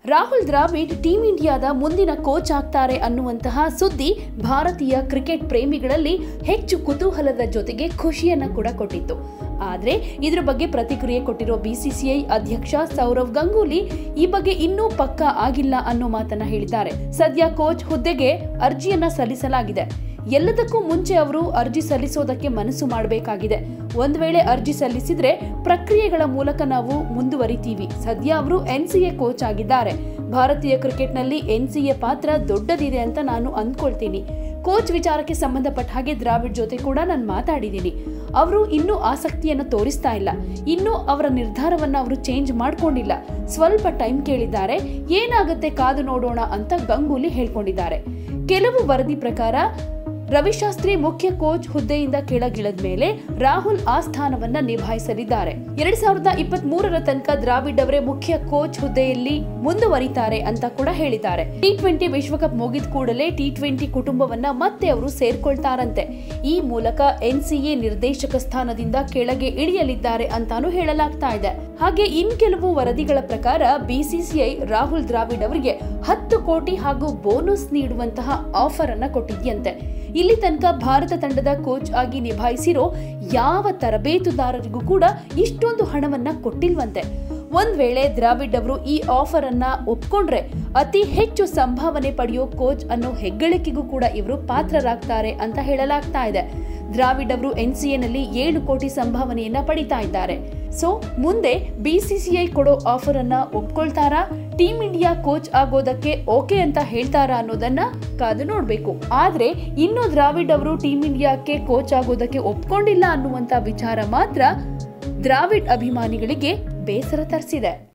Rahul Dravid team ಇಂಡಿಯಾದ ಮುಂದಿನ coach ಆಗ್ತಾರೆ ಅನ್ನುವಂತಹ ಸುದ್ದಿ ಭಾರತೀಯ ಕ್ರಿಕೆಟ್ ಪ್ರೇಮಿಗಳಲ್ಲಿ ಹೆಚ್ಚು ಕುತೂಹಲದ ಜೊತೆಗೆ ಖುಷಿಯನ್ನ ಕೂಡ ಕೊಟ್ಟಿತ್ತು ಆದ್ರೆ ಇದ್ರ ಬಗ್ಗೆ ಪ್ರತಿಕ್ರಿಯೆ ಕೊಟ್ಟಿರೋ ಬಿಸಿಸಿಐ ಅಧ್ಯಕ್ಷ ಸೌರವ್ ಗಂಗೂಲಿ ಈ ಬಗ್ಗೆ ಇನ್ನೂ ಪಕ್ಕಾ ಆಗಿಲ್ಲ ಅನ್ನೋ ಮಾತನ್ನ ಹೇಳಿದ್ದಾರೆ ಸದ್ಯ ಕೋಚ್ ಹುದ್ದೆಗೆ ಅರ್ಜಿಯನ್ನ ಸಲ್ಲಿಸಲಾಗಿದೆ ಎಲ್ಲದಕ್ಕೂ ಮುಂಚೆ ಅವರು ಅರ್ಜಿ ಸಲ್ಲಿಸೋದಕ್ಕೆ ಮನಸ್ಸು ಮಾಡಬೇಕಾಗಿದೆ ಒಂದ್ ವೇಳೆ ಅರ್ಜಿ ಸಲ್ಲಿಸಿದ್ರೆ ಪ್ರಕ್ರಿಯೆಗಳ ಮೂಲಕ ನಾವು ಮುಂದುವರಿತೀವಿ ಸದ್ಯ ಅವರು ಎನ್ಸಿಎ ಕೋಚ್ ಆಗಿದ್ದಾರೆ ಭಾರತೀಯ ಕ್ರಿಕೆಟ್ನಲ್ಲಿ ಎನ್ಸಿಎ ಪಾತ್ರ ದೊಡ್ಡದಿದೆ ಅಂತ ನಾನು ಅಂದ್ಕೊಳ್ತೀನಿ ಕೋಚ್ ವಿಚಾರಕ್ಕೆ ಸಂಬಂಧಪಟ್ಟ ಹಾಗೆ ದ್ರಾವಿಡ್ ಜೊತೆ ಕೂಡ ನಾನು ಮಾತಾಡಿದ್ದೀನಿ ಅವರು ಇನ್ನೂ ಆಸಕ್ತಿಯನ್ನು ತೋರಿಸ್ತಾ ಇಲ್ಲ ಇನ್ನೂ ಅವರ ನಿರ್ಧಾರವನ್ನ ಅವರು ಚೇಂಜ್ ಮಾಡ್ಕೊಂಡಿಲ್ಲ ಸ್ವಲ್ಪ ಟೈಮ್ ಕೇಳಿದ್ದಾರೆ ಏನಾಗುತ್ತೆ ಕಾದು ನೋಡೋಣ ಅಂತ ಗಂಗೂಲಿ ಹೇಳ್ಕೊಂಡಿದ್ದಾರೆ ಕೆಲವು ವರದಿ ಪ್ರಕಾರ ರವಿಶಾಸ್ತ್ರಿ ಮುಖ್ಯ ಕೋಚ್ ಹುದ್ದೆಯಿಂದ ಕೆಳಗಿಳಿದ ಮೇಲೆ ರಾಹುಲ್ ಆ ಸ್ಥಾನವನ್ನ ನಿಭಾಯಿಸಲಿದ್ದಾರೆ ಎರಡ್ ಸಾವಿರದ ಇಪ್ಪತ್ತ್ ಮೂರರ ತನಕ ದ್ರಾವಿಡ್ ಅವರೇ ಮುಖ್ಯ ಕೋಚ್ ಹುದ್ದೆಯಲ್ಲಿ ಮುಂದುವರಿತಾರೆ ಅಂತ ಕೂಡ ಹೇಳಿದ್ದಾರೆ ಟಿ ಟ್ವೆಂಟಿ ವಿಶ್ವಕಪ್ ಮುಗಿದ ಕೂಡಲೇ ಟಿ ಟ್ವೆಂಟಿ ಕುಟುಂಬವನ್ನ ಮತ್ತೆ ಅವರು ಸೇರ್ಕೊಳ್ತಾರಂತೆ ಈ ಮೂಲಕ ಎನ್ಸಿಎ ನಿರ್ದೇಶಕ ಸ್ಥಾನದಿಂದ ಕೆಳಗೆ ಇಳಿಯಲಿದ್ದಾರೆ ಅಂತಾನು ಹೇಳಲಾಗ್ತಾ ಇದೆ ಹಾಗೆ ಇನ್ ಕೆಲವು ವರದಿಗಳ ಪ್ರಕಾರ ಬಿಸಿಸಿಐ ರಾಹುಲ್ ದ್ರಾವಿಡ್ ಅವರಿಗೆ ಹತ್ತು ಕೋಟಿ ಹಾಗೂ ಬೋನಸ್ ನೀಡುವಂತಹ ಆಫರ್ ಅನ್ನ ಕೊಟ್ಟಿದ್ಯಂತೆ ಇಲ್ಲಿ ತನಕ ಭಾರತ ತಂಡದ ಕೋಚ್ ಆಗಿ ನಿಭಾಯಿಸಿರೋ ಯಾವ ತರಬೇತುದಾರರಿಗೂ ಕೂಡ ಇಷ್ಟೊಂದು ಹಣವನ್ನ ಕೊಟ್ಟಿಲ್ವಂತೆ ಒಂದ್ ವೇಳೆ ದ್ರಾವಿಡ್ ಅವರು ಈ ಆಫರ್ ಅನ್ನ ಒಪ್ಕೊಂಡ್ರೆ ಅತಿ ಹೆಚ್ಚು ಸಂಭಾವನೆ ಪಡೆಯೋ ಕೋಚ್ ಅನ್ನೋ ಹೆಗ್ಗಳಿಕೆಗೂ ಕೂಡ ಇವರು ಪಾತ್ರರಾಗ್ತಾರೆ ಅಂತ ಹೇಳಲಾಗ್ತಾ ಇದೆ ದ್ರಾವಿಡ್ ಅವರು ಎನ್ಸಿಎನಲ್ಲಿ ಏಳು ಕೋಟಿ ಸಂಭಾವನೆಯನ್ನ ಪಡಿತಾ ಇದ್ದಾರೆ ಸೊ ಮುಂದೆ ಬಿಸಿಸಿಐ ಕೊಡೋ ಆಫರ್ ಅನ್ನ ಒಪ್ಕೊಳ್ತಾರಾ ಟೀಂ ಇಂಡಿಯಾ ಕೋಚ್ ಆಗೋದಕ್ಕೆ ಓಕೆ ಅಂತ ಹೇಳ್ತಾರಾ ಅನ್ನೋದನ್ನ ಕಾದು ನೋಡ್ಬೇಕು ಆದ್ರೆ ಇನ್ನು ದ್ರಾವಿಡ್ ಅವರು ಟೀಂ ಇಂಡಿಯಾಕ್ಕೆ ಕೋಚ್ ಆಗೋದಕ್ಕೆ ಒಪ್ಕೊಂಡಿಲ್ಲ ಅನ್ನುವಂತ ವಿಚಾರ ಮಾತ್ರ ದ್ರಾವಿಡ್ ಅಭಿಮಾನಿಗಳಿಗೆ ಬೇಸರ ತರಿಸಿದೆ